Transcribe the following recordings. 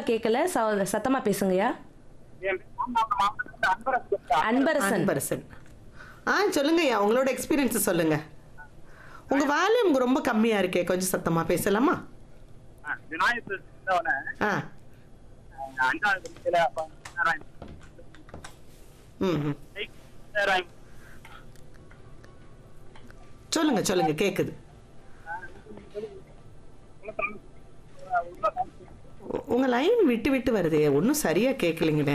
கேட்கல ச- சத்தமா பேசுங்கய்யா என் பேர் மாம்பழம் மாவட்டத்துல அன்பரசு அன்பரசன் அன்பரசன் ஆ சொல்லுங்கய்யா உங்களோட எக்ஸ்பீரியன்ஸ் சொல்லுங்க உங்க வால்யூம் ரொம்ப கம்மியா இருக்கே கொஞ்சம் சத்தமா பேசலாமா ஆ, விநாயகர் இருந்தவன ஆ அஞ்சாவது வகுப்புல அப்ப நேரம் ம் ம். நேரம் சொல்லுங்க சொல்லுங்க கேக்குது உ- உங்க லைன் விட்டு விட்டு வருதே ஒன்றும் சரியா கேட்கலைங்கண்ணே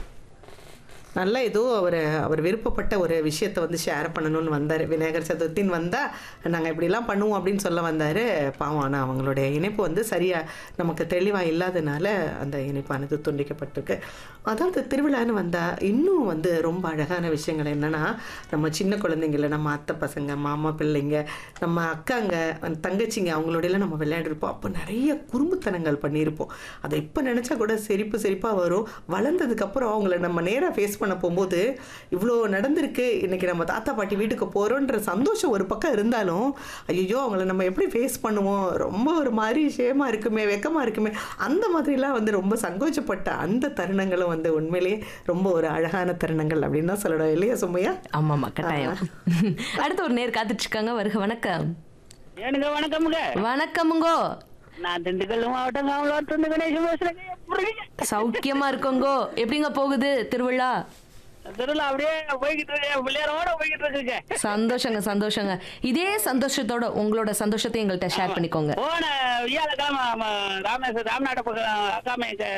நல்லா ஏதோ அவர் அவர் விருப்பப்பட்ட ஒரு விஷயத்தை வந்து ஷேர் பண்ணணும்னு வந்தார் விநாயகர் சதுர்த்தின்னு வந்தால் நாங்கள் இப்படிலாம் பண்ணுவோம் அப்படின்னு சொல்ல வந்தார் பாவம் ஆனால் அவங்களுடைய இணைப்பு வந்து சரியாக நமக்கு தெளிவாக இல்லாதனால அந்த இணைப்பானது துண்டிக்கப்பட்டிருக்கு அதாவது திருவிழான்னு வந்தால் இன்னும் வந்து ரொம்ப அழகான விஷயங்கள் என்னென்னா நம்ம சின்ன குழந்தைங்கள நம்ம அத்தை பசங்க மாமா பிள்ளைங்க நம்ம அக்காங்க தங்கச்சிங்க அவங்களோடலாம் நம்ம விளையாடிருப்போம் அப்போ நிறைய குறும்புத்தனங்கள் பண்ணியிருப்போம் அதை இப்போ நினச்சா கூட சிரிப்பு சிரிப்பாக வரும் வளர்ந்ததுக்கப்புறம் அவங்கள நம்ம நேராக ஃபேஸ் பண்ண போகும்போது இவ்வளோ நடந்திருக்கு இன்னைக்கு நம்ம தாத்தா பாட்டி வீட்டுக்கு போகிறோன்ற சந்தோஷம் ஒரு பக்கம் இருந்தாலும் ஐயோ அவங்கள நம்ம எப்படி ஃபேஸ் பண்ணுவோம் ரொம்ப ஒரு மாதிரி ஷேமாக இருக்குமே வெக்கமாக இருக்குமே அந்த மாதிரிலாம் வந்து ரொம்ப சங்கோச்சப்பட்ட அந்த தருணங்களும் வந்து உண்மையிலேயே ரொம்ப ஒரு அழகான தருணங்கள் அப்படின்னு தான் சொல்லணும் இல்லையா சும்மையா ஆமாமா கட்டாயம் அடுத்து ஒரு நேர் காத்துட்டு இருக்காங்க வருக வணக்கம் ஏனுங்க வணக்கமுங்க வணக்கமுங்கோ நான் திண்டுக்கல் மாவட்டம் காமலாத்து கணேசன் பேசுறேங்க எப்படி சௌக்கியமா இருக்கோங்கோ எப்படிங்க போகுது திருவிழா திருவிழா அப்படியே போய்கிட்டு இருக்கு பிள்ளையாரோட போய்கிட்டு இருக்குங்க சந்தோஷங்க சந்தோஷங்க இதே சந்தோஷத்தோட உங்களோட சந்தோஷத்தை எங்கள்கிட்ட ஷேர் பண்ணிக்கோங்க போன வியாழக்கிழமை ஆமா, ராமேஸ்வரம் ராமநாட பக்கம் அக்காமை எங்க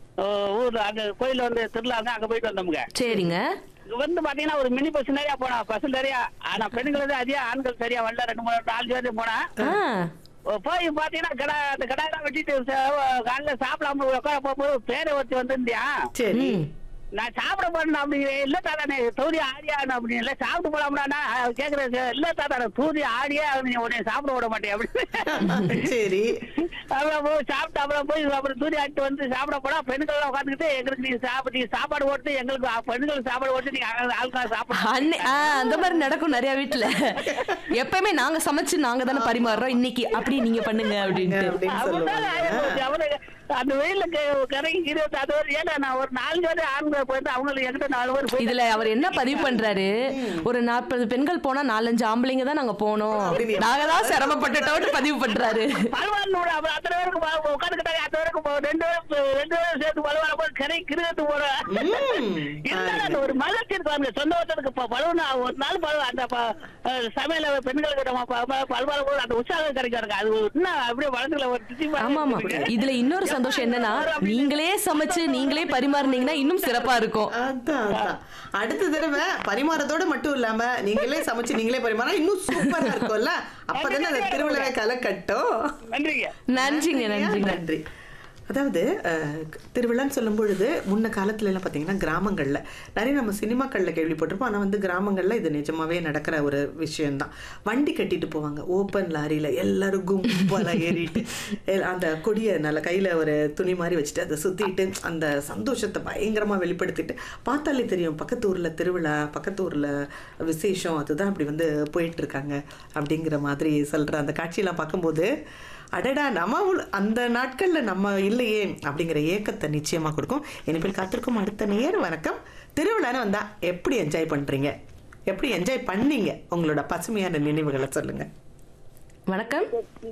ஊர்ல அங்க கோயில்ல வந்து திருவிழா வந்து அங்க போயிட்டு வந்தோமுங்க சரிங்க இங்க வந்து பாத்தீங்கன்னா ஒரு மினி பஸ் நிறையா போனா பஸ் நிறையா ஆனா பெண்கள் வந்து அதிகம் ஆண்கள் சரியா வரல ரெண்டு மூணு நாலு பேர் போனா ஆ போய் பாத்தீங்கன்னா கடை அந்த கடையெல்லாம் வெட்டிட்டு ச- காலைல சாப்பிடாம உட்கார போகும்போது பேரை வச்சு வந்திருந்தியா சரி ம். நான் சாப்பிட போறேன் அப்படிங்கிறேன் இல்ல தாத்தா நீ தூரி ஆடியா அப்படின்னு இல்ல சாப்பிட்டு போலாம்டா கேக்குறேன் இல்ல தாத்தா நான் தூரி ஆடியா நீ உடனே சாப்பிட விட மாட்டேன் அப்படின்னு சரி அப்புறம் போய் சாப்பிட்டு அப்புறம் போய் அப்புறம் தூரி ஆடிட்டு வந்து சாப்பிட போனா பெண்கள் எல்லாம் உட்காந்துக்கிட்டு எங்களுக்கு நீ சாப்பிட்டு நீ சாப்பாடு ஓட்டு எங்களுக்கு ஆ- பெண்களுக்கு சாப்பாடு ஓட்டு நீங்க ஆளுக்கா சாப்பிட அன்னை ஆ, அந்த மாதிரி நடக்கும் நிறைய வீட்டுல எப்பயுமே நாங்க சமைச்சு நாங்க தானே பரிமாறுறோம் இன்னைக்கு அப்படி நீங்க பண்ணுங்க அப்படின்ட்டு அப்படின்னு அப்படிதான் ஆகி போச்சு. சொல்லுவாங்க அவரு அந்த வெயில கரைக்கு இருபத்தி அது ஒரு ஏன்னா நான் ஒரு நாலு பேர் ஆண்கள் போயிட்டு அவங்களுக்கு என்கிட்ட நாலு பேர் போயிட்டு இதுல அவர் என்ன பதிவு பண்றாரு ஒரு நாற்பது பெண்கள் போனா நாலஞ்சு ஆம்பளைங்க தான் நாங்க போனோம் அப்படின்னு. நாங்க தான் சிரமப்பட்டுட்டோம்னு பதிவு பண்றாரு பலவான் அப்புறம் அத்தனை பேருக்கு உட்காந்துக்கிட்டாங்க அத்தனை பேருக்கு போ- ரெண்டு பேரும் ரெண்டு பேரும் சேர்த்து பலவான போய் கரை கிருத்து போற ம். இருந்தாலும் அந்த ஒரு மகிழ்ச்சி இருக்காங்க சொந்த ஒருத்தருக்கு பலவன ஒரு நாள் பலவ அந்த ப- அஹ் சமையல பெண்களுக்கு நம்ம பல்வான போது அந்த உற்சாகம் கிடைக்காருங்க அது இன்னும் அப்படியே வளர்ந்துல ஒரு திட்டி ஆமா ஆமா இதுல இன்னொரு சந்தோஷம் என்னன்னா நீங்களே சமைச்சு நீங்களே பரிமாறுனீங்கன்னா இன்னும் சிறப்பா இருக்கும் அதான் அதான் அடுத்த தடவை பரிமாறதோட மட்டும் இல்லாம நீங்களே சமைச்சு நீங்களே பரிமாற இன்னும் சூப்பரா இருக்கும்ல அப்பதானே அந்த திருவிழாவை களை கட்டும் நன்றிங்க நன்றிங்க நன்றிங்க நன்றி அதாவது அஹ், திருவிழான்னு சொல்லும் பொழுது முன்ன காலத்துல எல்லாம் பார்த்தீங்கன்னா கிராமங்கள்ல நிறைய நம்ம சினிமாக்கள்ல கேள்விப்பட்டிருப்போம் ஆனால் வந்து கிராமங்கள்ல இது நிஜமாவே நடக்கிற ஒரு விஷயம்தான் வண்டி கட்டிட்டு போவாங்க ஓப்பன் லாரியில எல்லாரும் கும்பலா ஏறிட்டு எல்- அந்த கொடியை நல்ல கையில ஒரு துணி மாதிரி வச்சுட்டு அதை சுத்திட்டு அந்த சந்தோஷத்தை பயங்கரமா வெளிப்படுத்திட்டு பார்த்தாலே தெரியும் பக்கத்து ஊர்ல திருவிழா பக்கத்து ஊர்ல விசேஷம் அதுதான் அப்படி வந்து போயிட்டு இருக்காங்க அப்படிங்கிற மாதிரி சொல்ற அந்த காட்சியெல்லாம் பார்க்கும்போது அடடா நம்ம உள்- அந்த நாட்கள்ல நம்ம இல்லையே அப்படிங்கிற ஏக்கத்தை நிச்சயமா கொடுக்கும் இனிமேல் காத்திருக்கும் அடுத்த நேர் வணக்கம் திருவிழான்னு வந்தா எப்படி என்ஜாய் பண்றீங்க எப்படி என்ஜாய் பண்ணீங்க உங்களோட பசுமையான நினைவுகளை சொல்லுங்க வணக்கம்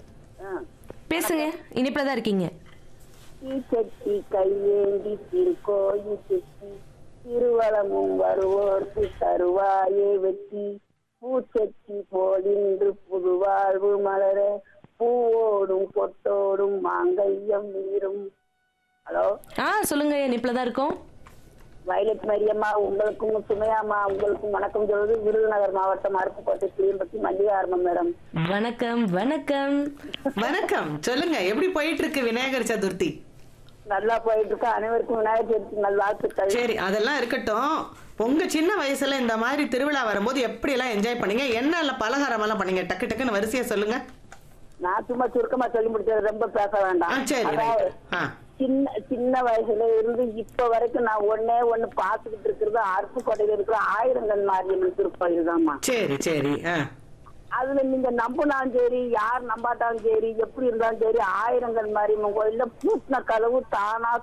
பேசுங்க இனிப்புல தான் இருக்கீங்க தீச்சட்டி கையேந்தி திருக்கோயில் செட்டி திருவளமும் வருவோர்க்கு தருவாயே வெட்டி பூச்சட்டி போலின்று புதுவாழ்வு மலர பூவோடும் பொட்டோடும் மாங்கல்யம் வீரும் ஹலோ ஆ சொல்லுங்க இனிப்புல தான் இருக்கோம் வயலட் மரியம்மா உங்களுக்கும் சுமையாம்மா உங்களுக்கும் வணக்கம் சொல்வது விருதுநகர் மாவட்டம் அருப்புக்கோட்டை கிளியம்பட்டி மல்லிகார்மம் மேடம் வணக்கம் வணக்கம் வணக்கம் சொல்லுங்க எப்படி போயிட்டு இருக்கு விநாயகர் சதுர்த்தி நல்லா போயிட்டு இருக்கு அனைவருக்கும் விநாயகர் சதுர்த்தி நல்வாழ்த்துக்கள் சரி அதெல்லாம் இருக்கட்டும் உங்க சின்ன வயசுல இந்த மாதிரி திருவிழா வரும்போது எப்படி எல்லாம் என்ஜாய் பண்ணீங்க என்ன பலகாரம் எல்லாம் பண்ணீங்க டக்கு டக்குன்னு வரிசையா சொல்லுங்க நான் சும்மா சுருக்கமா சொல்லி முடிச்சது ரொம்ப பேச ஆ வேண்டாம் சரி அதாவது, ரைட் ஆ சின்ன சின்ன வயசுல இருந்து இப்ப வரைக்கும் நான் ஒன்னே ஒண்ணு பாத்துக்கிட்டு இருக்கிறது அருப்புக்கோட்டையில இருக்கிற ஆயிரங்கல் மாரியம்மன் திருக்கோயில் தான்மா சரி சரி ஆ அதுல நீங்க நம்பினாலும் சரி யார் நம்பாட்டாலும் சரி எப்படி இருந்தாலும் சரி ஆயிரங்கல் மாரியம்மன் கோயில்ல பூட்டின கதவு தானா